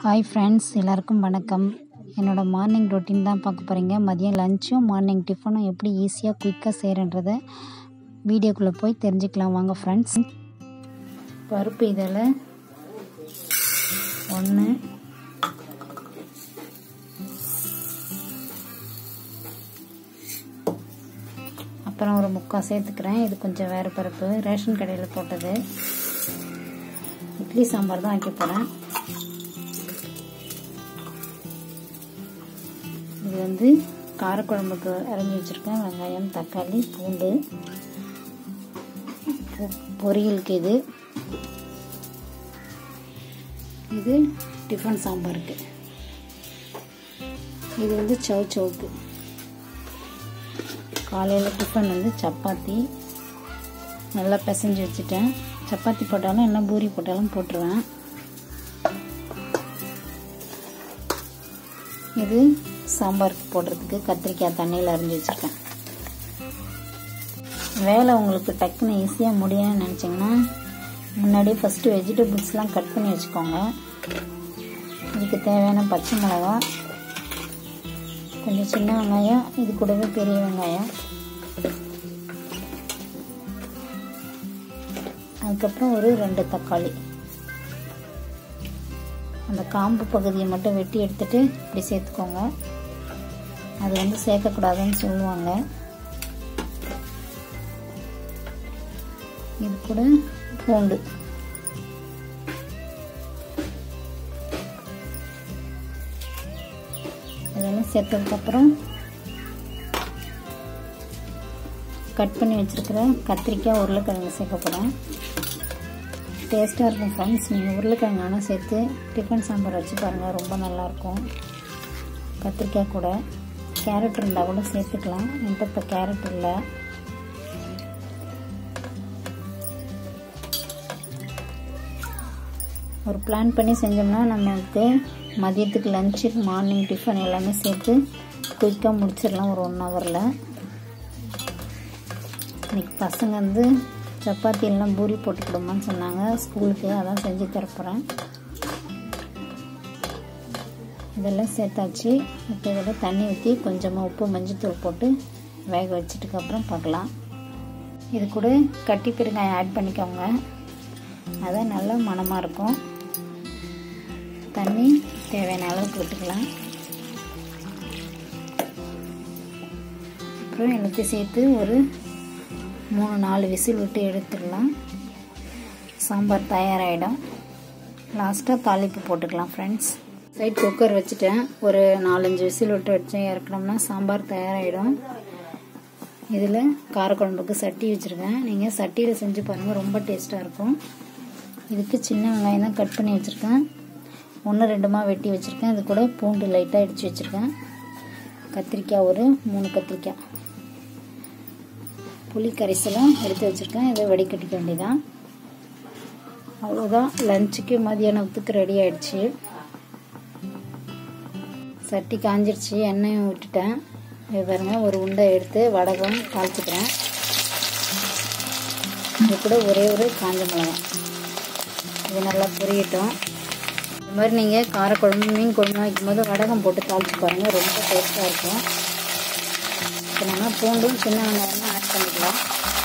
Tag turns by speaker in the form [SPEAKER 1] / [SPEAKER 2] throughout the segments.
[SPEAKER 1] hi friends எல்லாருக்கும் வணக்கம் என்னோடய மார்னிங் ரொட்டீன் தான் பார்க்க போகிறீங்க மதியம் லஞ்சும் மார்னிங் டிஃபனும் எப்படி ஈஸியாக குயிக்காக செய்கிறன்றத வீடியோக்குள்ளே போய் தெரிஞ்சுக்கலாம் வாங்க ஃப்ரெண்ட்ஸ் பருப்பு இதில் ஒன்று அப்புறம் ஒரு முக்கால் சேர்த்துக்கிறேன் இது கொஞ்சம் வேறு பருப்பு ரேஷன் கடையில் போட்டது இட்லி சாம்பார் தான் வைக்க போகிறேன் இது வந்து காரக்குழம்புக்கு அரைஞ்சி வச்சுருக்கேன் வெங்காயம் தக்காளி பூண்டு பொரியலுக்கு இது இது டிஃபன் சாம்பாருக்கு இது வந்து சவு சவுக்கு காலையில் டிஃபன் வந்து சப்பாத்தி நல்லா பிசைஞ்சு வச்சுட்டேன் சப்பாத்தி போட்டாலும் என்ன பூரி போட்டாலும் போட்டுருவேன் இது சாம்பாருக்கு போடுறதுக்கு கத்திரிக்காய் தண்ணியில் அரிஞ்சு வச்சுருக்கேன் வேலை உங்களுக்கு டக்குன்னு ஈஸியாக முடியும்னு நினச்சிங்கன்னா முன்னாடி ஃபஸ்ட்டு வெஜிடபிள்ஸ்லாம் கட் பண்ணி வச்சுக்கோங்க இதுக்கு தேவையான பச்சை மிளகா கொஞ்சம் சின்ன வெங்காயம் இது கூடவே பெரிய வெங்காயம் அதுக்கப்புறம் ஒரு ரெண்டு தக்காளி அந்த காம்பு பகுதியை மட்டும் வெட்டி எடுத்துட்டு இப்படி சேர்த்துக்கோங்க அது வந்து சேர்க்கக்கூடாதுன்னு சொல்லுவாங்க இது கூட பூண்டு இதெல்லாம் சேர்த்ததுக்கப்புறம் கட் பண்ணி வச்சுருக்கிற கத்திரிக்காய் உருளைக்கிழங்கு சேர்க்க போகிறேன் டேஸ்ட்டாக இருக்கும் ஃப்ரெண்ட்ஸ் நீங்கள் உருளைக்கிழங்கு ஆனால் சேர்த்து டிஃபன் சாம்பார் வச்சு பாருங்கள் ரொம்ப நல்லாயிருக்கும் கத்திரிக்காய் கூட கேரட் இருந்தால் கூட சேர்த்துக்கலாம் என்கிட்ட இப்போ கேரட் இல்லை ஒரு பிளான் பண்ணி செஞ்சோம்னா நமக்கு மதியத்துக்கு லஞ்சு மார்னிங் டிஃபன் எல்லாமே சேர்த்து குயிக்காக முடிச்சிடலாம் ஒரு ஒன் ஹவரில் இன்றைக்கி பசங்க வந்து சப்பாத்தி எல்லாம் பூரி போட்டு கொடுமான்னு சொன்னாங்க ஸ்கூலுக்கு அதான் செஞ்சு தரப்போகிறேன் இதெல்லாம் சேர்த்தாச்சு இப்போ இதில் தண்ணி ஊற்றி கொஞ்சமாக உப்பு மஞ்சத்தூள் போட்டு வேக வச்சுட்டுக்கு அப்புறம் பார்க்கலாம் இது கூட கட்டி பெருங்காயம் ஆட் பண்ணிக்கோங்க அதான் நல்லா மணமாக இருக்கும் தண்ணி தேவையான அளவுக்கு ஊற்றிக்கலாம் அப்புறம் எல்லாத்தையும் சேர்த்து ஒரு மூணு நாலு விசில் விட்டு எடுத்துடலாம் சாம்பார் தயாராகிடும் லாஸ்ட்டாக தாளிப்பு போட்டுக்கலாம் ஃப்ரெண்ட்ஸ் சைட் குக்கர் வச்சுட்டேன் ஒரு நாலஞ்சு விசில் விட்டு வச்சு இறக்கணும்னா சாம்பார் தயாராகிடும் இதில் காரக்குழம்புக்கு சட்டி வச்சுருக்கேன் நீங்கள் சட்டியில் செஞ்சு பாருங்கள் ரொம்ப டேஸ்ட்டாக இருக்கும் இதுக்கு சின்ன வெங்காயம் தான் கட் பண்ணி வச்சுருக்கேன் ஒன்று ரெண்டுமா வெட்டி வச்சுருக்கேன் இது கூட பூண்டு லைட்டாக இடித்து வச்சுருக்கேன் கத்திரிக்காய் ஒரு மூணு கத்திரிக்காய் புளி கரைசலும் எடுத்து வச்சுருக்கேன் இதை வடிகட்டிக்க வேண்டியதான் அவ்வளோதான் லஞ்சுக்கு மதியானத்துக்கு ரெடி ஆயிடுச்சு சட்டி காஞ்சிருச்சு எண்ணெயும் விட்டுட்டேன் இது பாருங்க ஒரு உண்டை எடுத்து வடகம் தாளிச்சுக்கிறேன் இது கூட ஒரே ஒரு காஞ்ச மிளகாய் இது நல்லா பொரியட்டும் இது மாதிரி நீங்கள் காரக்குழம்பு மீன் குழம்பு வைக்கும்போது வடகம் போட்டு தாளிச்சு பாருங்கள் ரொம்ப டேஸ்ட்டாக இருக்கும் இப்போ நம்ம பூண்டும் சின்ன வெங்காயமும் ஆட் பண்ணிக்கலாம்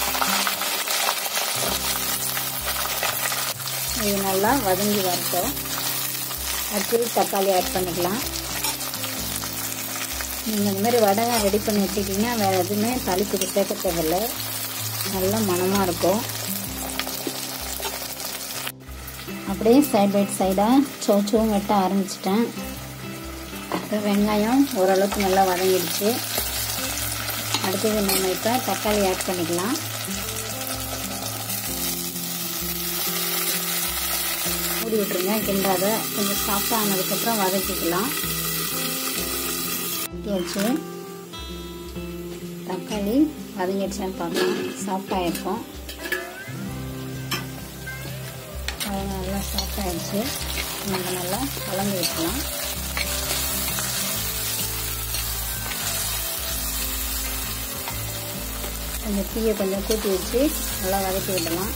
[SPEAKER 1] இது நல்லா வதங்கி வரட்டும் அடுத்தது தக்காளி ஆட் பண்ணிக்கலாம் நீங்கள் இந்த மாதிரி வடகம் ரெடி பண்ணி வச்சுக்கிட்டிங்கன்னா வேறு எதுவுமே தாளிப்புக்கு சேர்க்க தேவையில்லை நல்லா மனமாக இருக்கும் அப்படியே சைட் பை சைடாக சோச்சவும் வெட்ட ஆரம்பிச்சிட்டேன் இப்போ வெங்காயம் ஓரளவுக்கு நல்லா வதங்கிடுச்சு அடுத்தது நம்ம இப்போ தக்காளி ஆட் பண்ணிக்கலாம் மூடி விட்டுருங்க கிண்டாத கொஞ்சம் சாஃப்டாக ஆனதுக்கப்புறம் வதக்கிக்கலாம் வச்சு தக்காளி வதங்கிடுச்சான்னு பார்க்கலாம் சாஃப்டாக இருக்கும் நல்லா சாஃப்ட் ஆகிடுச்சு நம்ம நல்லா கலந்து வைக்கலாம் கொஞ்சம் தீயை கொஞ்சம் கூட்டி வச்சு நல்லா வதக்கி விடலாம்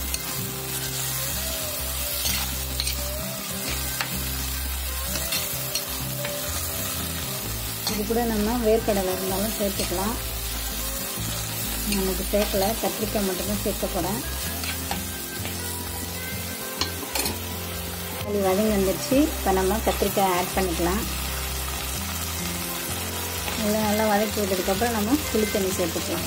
[SPEAKER 1] இது கூட நம்ம வேர்க்கடலை இருந்தாலும் சேர்த்துக்கலாம் நமக்கு சேர்க்கல கத்திரிக்காய் மட்டும்தான் சேர்க்க போகிறேன் அது வதங்கி வந்துடுச்சு இப்போ நம்ம கத்திரிக்காய் ஆட் பண்ணிக்கலாம் எல்லாம் நல்லா வதக்கி விட்டதுக்கப்புறம் நம்ம புளி தண்ணி சேர்த்துக்கலாம்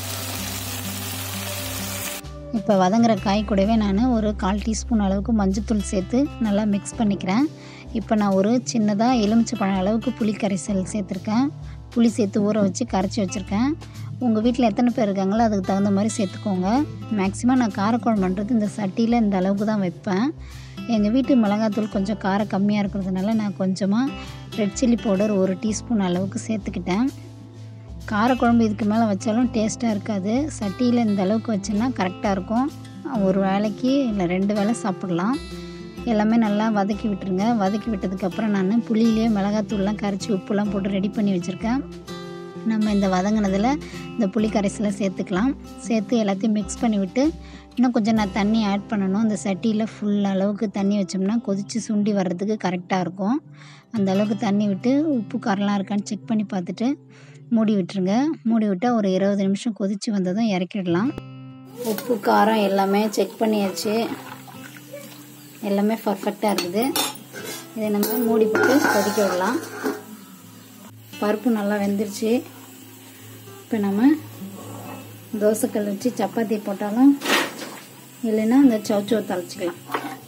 [SPEAKER 1] இப்போ வதங்குற காய் கூடவே நான் ஒரு கால் டீஸ்பூன் அளவுக்கு மஞ்சத்தூள் சேர்த்து நல்லா மிக்ஸ் பண்ணிக்கிறேன் இப்போ நான் ஒரு சின்னதாக எலுமிச்சை பழம் அளவுக்கு புளி கரைசல் சேர்த்துருக்கேன் புளி சேர்த்து ஊற வச்சு கரைச்சி வச்சுருக்கேன் உங்கள் வீட்டில் எத்தனை பேர் இருக்காங்களோ அதுக்கு தகுந்த மாதிரி சேர்த்துக்கோங்க மேக்ஸிமம் நான் காரக்குழம்பு பண்ணுறது இந்த சட்டியில் இந்த அளவுக்கு தான் வைப்பேன் எங்கள் வீட்டு மிளகாத்தூள் கொஞ்சம் காரம் கம்மியாக இருக்கிறதுனால நான் கொஞ்சமாக ரெட் சில்லி பவுடர் ஒரு டீஸ்பூன் அளவுக்கு சேர்த்துக்கிட்டேன் காரக்குழம்பு இதுக்கு மேலே வச்சாலும் டேஸ்ட்டாக இருக்காது சட்டியில் இந்த அளவுக்கு வச்சோன்னா கரெக்டாக இருக்கும் ஒரு வேளைக்கு இல்லை ரெண்டு வேளை சாப்பிட்லாம் எல்லாமே நல்லா வதக்கி விட்டுருங்க வதக்கி விட்டதுக்கப்புறம் நான் புளியிலே மிளகாத்தூள்லாம் கரைச்சி உப்புலாம் போட்டு ரெடி பண்ணி வச்சுருக்கேன் நம்ம இந்த வதங்கினதில் இந்த புளி கரைசலை சேர்த்துக்கலாம் சேர்த்து எல்லாத்தையும் மிக்ஸ் பண்ணி விட்டு இன்னும் கொஞ்சம் நான் தண்ணி ஆட் பண்ணணும் அந்த சட்டியில் ஃபுல் அளவுக்கு தண்ணி வச்சோம்னா கொதித்து சுண்டி வர்றதுக்கு கரெக்டாக இருக்கும் அந்த அளவுக்கு தண்ணி விட்டு உப்பு காரெலாம் இருக்கான்னு செக் பண்ணி பார்த்துட்டு மூடி விட்டுருங்க மூடி விட்டால் ஒரு இருபது நிமிஷம் கொதித்து வந்ததும் இறக்கிடலாம் உப்பு காரம் எல்லாமே செக் பண்ணியாச்சு எல்லாமே பர்ஃபெக்டாக இருக்குது இதை நம்ம மூடி போட்டு கொதிக்க விடலாம் பருப்பு நல்லா வெந்துருச்சு இப்போ நம்ம தோசைக்கல் வச்சு சப்பாத்தி போட்டாலும் இல்லைன்னா இந்த சவுச்சோ தாளிச்சிக்கலாம்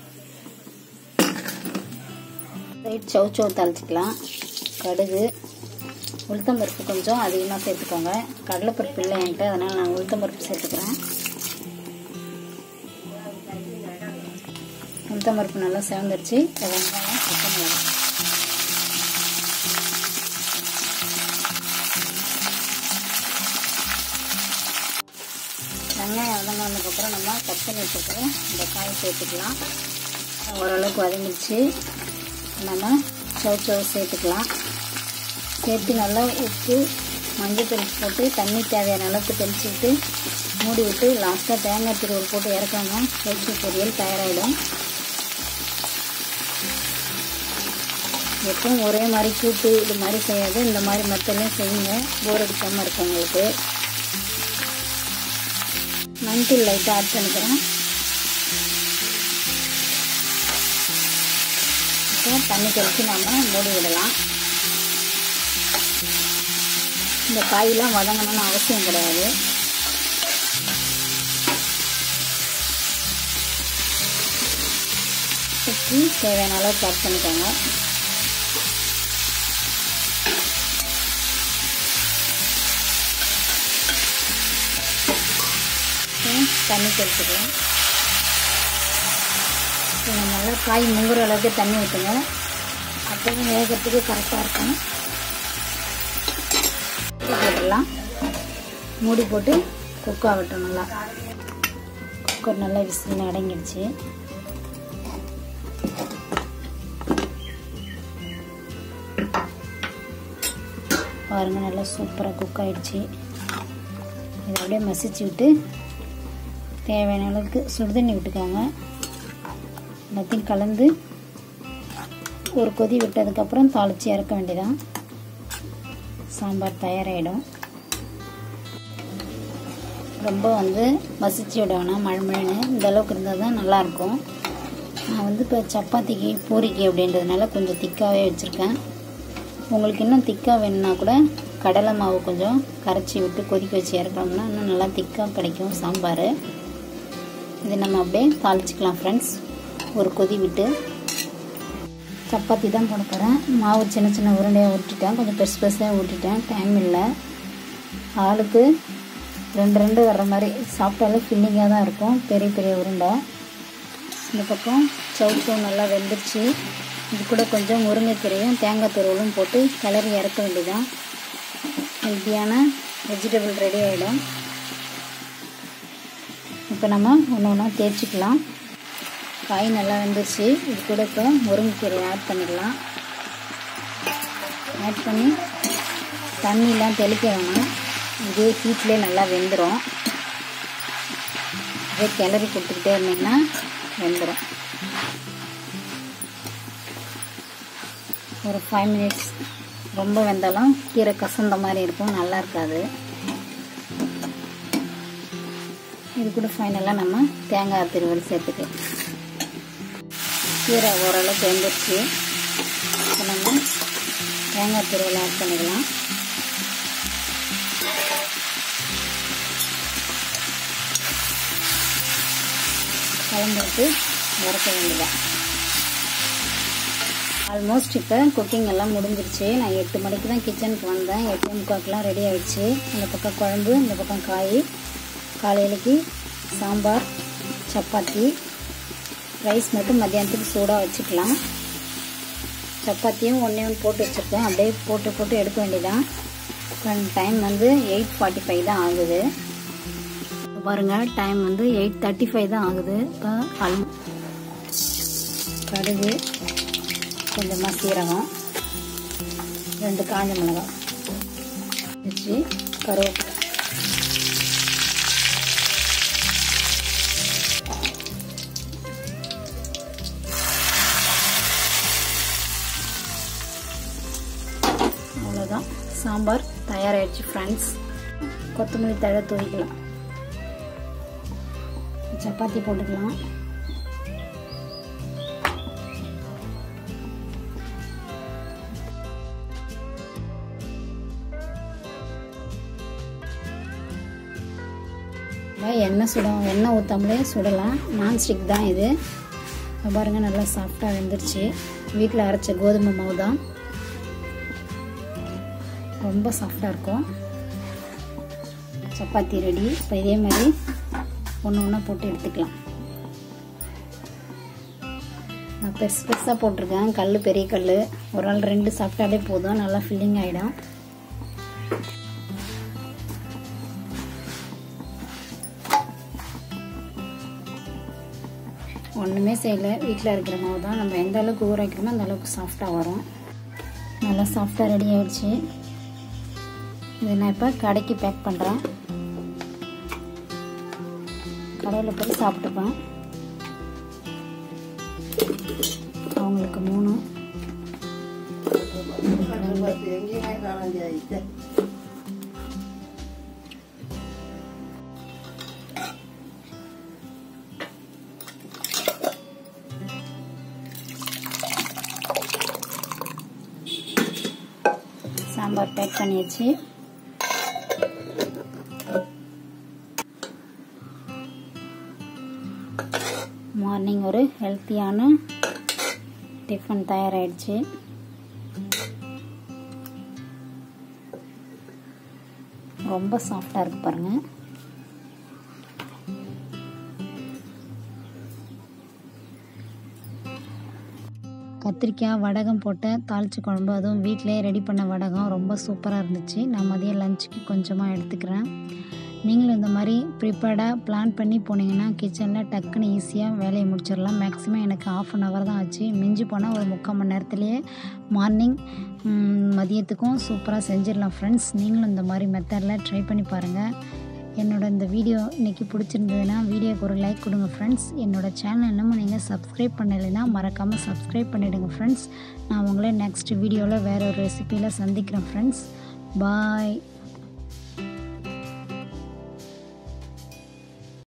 [SPEAKER 1] ரைட் சவுச்சோ தாளிச்சிக்கலாம் கடுகு உளுத்தம்பருப்பு கொஞ்சம் அதிகமாக சேர்த்துக்கோங்க கடலைப்பருப்பு இல்லை என்கிட்ட அதனால் நான் உளுத்தம்பருப்பு சேர்த்துக்கிறேன் உளுத்தம்பருப்பு நல்லா சிவந்துருச்சு வெங்காயம் பச்சை மிளகாய் வெங்காயம் வதங்கினதுக்கப்புறம் நம்ம கட் பண்ணி வச்சுருக்கிற இந்த காய் சேர்த்துக்கலாம் ஓரளவுக்கு வதங்கிடுச்சு நம்ம சவுச்சவு சேர்த்துக்கலாம் சேர்த்து நல்லா உப்பு மஞ்சள் தெளிச்சு போட்டு தண்ணி தேவையான அளவுக்கு தெளிச்சு விட்டு மூடி விட்டு லாஸ்ட்டாக தேங்காய் திருவள் போட்டு இறக்காம வெஜ்ஜு பொரியல் தயாராகிடும் எப்பவும் ஒரே மாதிரி கூட்டு இது மாதிரி செய்யாது இந்த மாதிரி மற்றலையும் செய்யுங்க போர் அடிக்காமல் இருக்கும் உங்களுக்கு மஞ்சள் லைட்டாக ஆட் பண்ணிக்கிறேன் இப்போ தண்ணி தெளித்து நம்ம மூடி விடலாம் இந்த காயெல்லாம் வதங்கணும்னு அவசியம் கிடையாது உப்பு தேவையான அளவுக்கு ஆட் பண்ணிக்கோங்க தண்ணி தெளிச்சுக்கலாம் இப்போ நல்லா காய் முங்குற அளவுக்கு தண்ணி ஊற்றுங்க அப்போ வேகிறதுக்கு கரெக்டாக இருக்கும் போட்டுடலாம் மூடி போட்டு குக் ஆகட்டும் நல்லா குக்கர் நல்லா விசில் அடங்கிடுச்சு பாருங்கள் நல்லா சூப்பராக குக் ஆகிடுச்சு இதை அப்படியே மசிச்சு விட்டு தேவையான அளவுக்கு சுடுதண்ணி விட்டுக்கோங்க எல்லாத்தையும் கலந்து ஒரு கொதி விட்டதுக்கப்புறம் தாளித்து இறக்க வேண்டியதான் சாம்பார் தயாராகிடும் ரொம்ப வந்து மசிச்சு விட வேணாம் மழமழன்னு இந்த அளவுக்கு இருந்தால் தான் நல்லாயிருக்கும் நான் வந்து இப்போ சப்பாத்திக்கு பூரிக்கு அப்படின்றதுனால கொஞ்சம் திக்காகவே வச்சுருக்கேன் உங்களுக்கு இன்னும் திக்காக வேணும்னா கூட கடலை மாவு கொஞ்சம் கரைச்சி விட்டு கொதிக்க வச்சு இறக்கணும்னா இன்னும் நல்லா திக்காக கிடைக்கும் சாம்பார் இது நம்ம அப்படியே தாளிச்சிக்கலாம் ஃப்ரெண்ட்ஸ் ஒரு கொதி விட்டு சப்பாத்தி தான் போட போகிறேன் மாவு சின்ன சின்ன உருண்டையாக ஊற்றிட்டேன் கொஞ்சம் பெருசு பெருசாக ஊற்றிட்டேன் டைம் இல்லை ஆளுக்கு ரெண்டு ரெண்டு வர்ற மாதிரி சாப்பிட்டாலும் ஃபில்லிங்காக தான் இருக்கும் பெரிய பெரிய உருண்டை இந்த பக்கம் சவுச்சோ நல்லா வெந்துருச்சு இது கூட கொஞ்சம் முருங்கைக்கீரையும் தேங்காய் துருவலும் போட்டு கிளறி இறக்க வேண்டியதான் ஹெல்த்தியான வெஜிடபிள் ரெடி ஆகிடும் இப்போ நம்ம ஒன்று ஒன்றா தேய்ச்சிக்கலாம் காய் நல்லா வெந்துருச்சு இது கூட இப்போ முருங்கைக்கீரை ஆட் பண்ணிடலாம் ஆட் பண்ணி தண்ணிலாம் தெளிக்க வேணாம் இதே ஹீட்லேயே நல்லா வெந்துடும் இதே கிளறி கொடுத்துக்கிட்டே இருந்தீங்கன்னா வெந்துடும் ஒரு ஃபைவ் மினிட்ஸ் ரொம்ப வெந்தாலும் கீரை கசந்த மாதிரி இருக்கும் நல்லா இருக்காது இது கூட ஃபைனலாக நம்ம தேங்காய் திருவல் சேர்த்துக்கலாம் கீரை ஓரளவுக்கு வெந்துருச்சு இப்போ நம்ம தேங்காய் திருவல் ஆட் பண்ணிக்கலாம் கலந்துட்டு வறுக்க வேண்டியதான் ஆல்மோஸ்ட் இப்போ குக்கிங் எல்லாம் முடிஞ்சிருச்சு நான் எட்டு மணிக்கு தான் கிச்சனுக்கு வந்தேன் எட்டு முக்காக்கெலாம் ரெடி ஆகிடுச்சு இந்த பக்கம் குழம்பு இந்த பக்கம் காய் காலையிலக்கு சாம்பார் சப்பாத்தி ரைஸ் மட்டும் மத்தியானத்துக்கு சூடாக வச்சுக்கலாம் சப்பாத்தியும் ஒன்றே ஒன்று போட்டு வச்சுருக்கேன் அப்படியே போட்டு போட்டு எடுக்க வேண்டியதான் டைம் வந்து எயிட் ஃபார்ட்டி ஃபைவ் தான் ஆகுது பாருங்கள் டைம் வந்து எயிட் தேர்ட்டி ஃபைவ் தான் ஆகுது இப்போ அல் கடுகு கொஞ்சமாக சீரகம் ரெண்டு காஞ்ச மிளகாய் வச்சு கருவேப்பிலை அவ்வளோதான் சாம்பார் தயாராகிடுச்சு ஃப்ரெண்ட்ஸ் கொத்தமல்லி தழை தூவிக்கலாம் சப்பாத்தி போட்டுக்கலாம் எண்ணெய் சுடும் எண்ணெய் ஊற்றாமலே சுடலாம் நான்ஸ்டிக் தான் இது பாருங்கள் நல்லா சாஃப்டாக வெந்துருச்சு வீட்டில் அரைச்ச கோதுமை மாவு தான் ரொம்ப சாஃப்டாக இருக்கும் சப்பாத்தி ரெடி இப்போ இதே மாதிரி ஒன்று ஒன்றா போட்டு எடுத்துக்கலாம் நான் பெருசு பெருசாக போட்டிருக்கேன் கல் பெரிய கல் ஒரு நாள் ரெண்டு சாப்பிட்டாலே போதும் நல்லா ஃபில்லிங் ஆகிடும் ஒன்றுமே செய்யலை வீட்டில் இருக்கிற மாவு தான் நம்ம எந்த அளவுக்கு ஊற வைக்கிறோமோ அந்த அளவுக்கு சாஃப்டாக வரும் நல்லா சாஃப்டாக ரெடி ஆகிடுச்சு இதை நான் இப்போ கடைக்கு பேக் பண்ணுறேன் கடையில் போய் சாப்பிட்டுப்பேன் அவங்களுக்கு மூணு சாம்பார் பேக் பண்ணியாச்சு மார்னிங் ஒரு ஹெல்த்தியான டிஃபன் தயாராகிடுச்சு ரொம்ப சாஃப்டாக இருக்கு பாருங்கள் கத்திரிக்காய் வடகம் போட்ட தாளிச்சு குழம்பு அதுவும் வீட்டிலே ரெடி பண்ண வடகம் ரொம்ப சூப்பராக இருந்துச்சு நான் மதியம் லஞ்சுக்கு கொஞ்சமாக எடுத்துக்கிறேன் நீங்களும் இந்த மாதிரி ப்ரிப்பேர்டாக பிளான் பண்ணி போனீங்கன்னா கிச்சனில் டக்குன்னு ஈஸியாக வேலையை முடிச்சிடலாம் மேக்ஸிமம் எனக்கு ஆஃப் அன் ஹவர் தான் ஆச்சு மிஞ்சி போனால் ஒரு முக்கால் மணி நேரத்துலேயே மார்னிங் மதியத்துக்கும் சூப்பராக செஞ்சிடலாம் ஃப்ரெண்ட்ஸ் நீங்களும் இந்த மாதிரி மெத்தடில் ட்ரை பண்ணி பாருங்கள் என்னோட இந்த வீடியோ இன்றைக்கி பிடிச்சிருந்ததுன்னா வீடியோக்கு ஒரு லைக் கொடுங்க ஃப்ரெண்ட்ஸ் என்னோடய சேனல் இன்னமும் நீங்கள் சப்ஸ்கிரைப் பண்ணலைன்னா மறக்காமல் சப்ஸ்கிரைப் பண்ணிவிடுங்க ஃப்ரெண்ட்ஸ் நான் உங்களை நெக்ஸ்ட் வீடியோவில் வேறு ஒரு ரெசிப்பியில் சந்திக்கிறேன் ஃப்ரெண்ட்ஸ் பாய்